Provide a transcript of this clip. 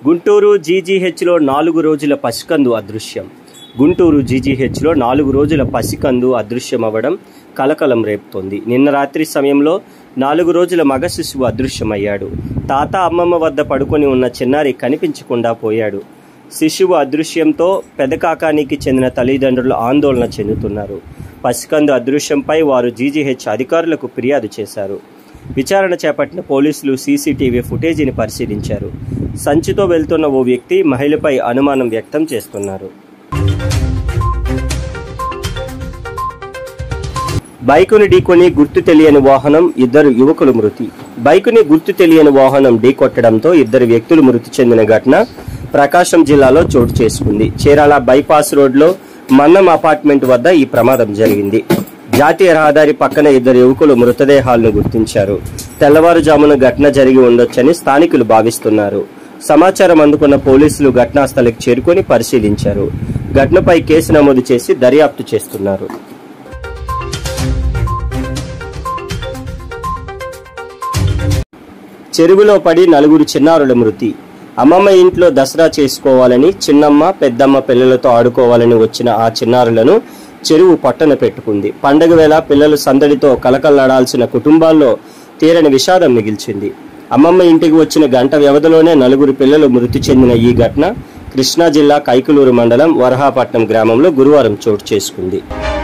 గుంటూరు జీజీహెచ్లో నాలుగు రోజుల పసికందు అదృశ్యం గుంటూరు జీజీహెచ్లో నాలుగు రోజుల పసికందు అదృశ్యం అవ్వడం కలకలం రేపుతోంది నిన్న రాత్రి సమయంలో నాలుగు రోజుల మగ శిశువు అదృశ్యమయ్యాడు తాత అమ్మమ్మ వద్ద పడుకొని ఉన్న చిన్నారి కనిపించకుండా పోయాడు శిశువు అదృశ్యంతో పెదకాకానికి చెందిన తల్లిదండ్రులు ఆందోళన చెందుతున్నారు పసికందు అదృశ్యంపై వారు జీజీహెచ్ అధికారులకు ఫిర్యాదు చేశారు విచారణ చేపట్టిన పోలీసులు సీసీటీవీ ఫుటేజీని పరిశీలించారు సంచితో వెళ్తున్న ఓ వ్యక్తి మహిళపై అనుమానం వ్యక్తం చేస్తున్నారు బైకును ఢీకొని గుర్తు తెలియని వాహనం ఇద్దరు యువకులు మృతి బైకుని గుర్తు తెలియని వాహనం ఢీకొట్టడంతో ఇద్దరు వ్యక్తులు మృతి చెందిన ఘటన ప్రకాశం జిల్లాలో చోటు చేసుకుంది చీరాల బైపాస్ రోడ్లో మన్నం అపార్ట్మెంట్ వద్ద ఈ ప్రమాదం జరిగింది జాతీయ రహదారి పక్కన ఇద్దరు యువకులు మృతదేహాలను గుర్తించారు తెల్లవారుజామున ఘటన జరిగి ఉండొచ్చని స్థానికులు భావిస్తున్నారు సమాచారం అందుకున్న పోలీసులు ఘటనా స్థలికి చేరుకొని పరిశీలించారు ఘటనపై కేసు నమోదు చేసి దర్యాప్తు చేస్తున్నారు చెరువులో పడి నలుగురు చిన్నారుల మృతి అమ్మమ్మ ఇంట్లో దసరా చేసుకోవాలని చిన్నమ్మ పెద్దమ్మ పిల్లలతో ఆడుకోవాలని వచ్చిన ఆ చిన్నారులను చెరువు పట్టన పెట్టుకుంది పండగ వేళ పిల్లలు సందడితో కలకల్లాడాల్సిన కుటుంబాల్లో తీరని విషాదం మిగిల్చింది అమ్మమ్మ ఇంటికి వచ్చిన గంట వ్యవధిలోనే నలుగురు పిల్లలు మృతి చెందిన ఈ ఘటన కృష్ణా జిల్లా కైకలూరు మండలం వరహాపట్నం గ్రామంలో గురువారం చోటు చేసుకుంది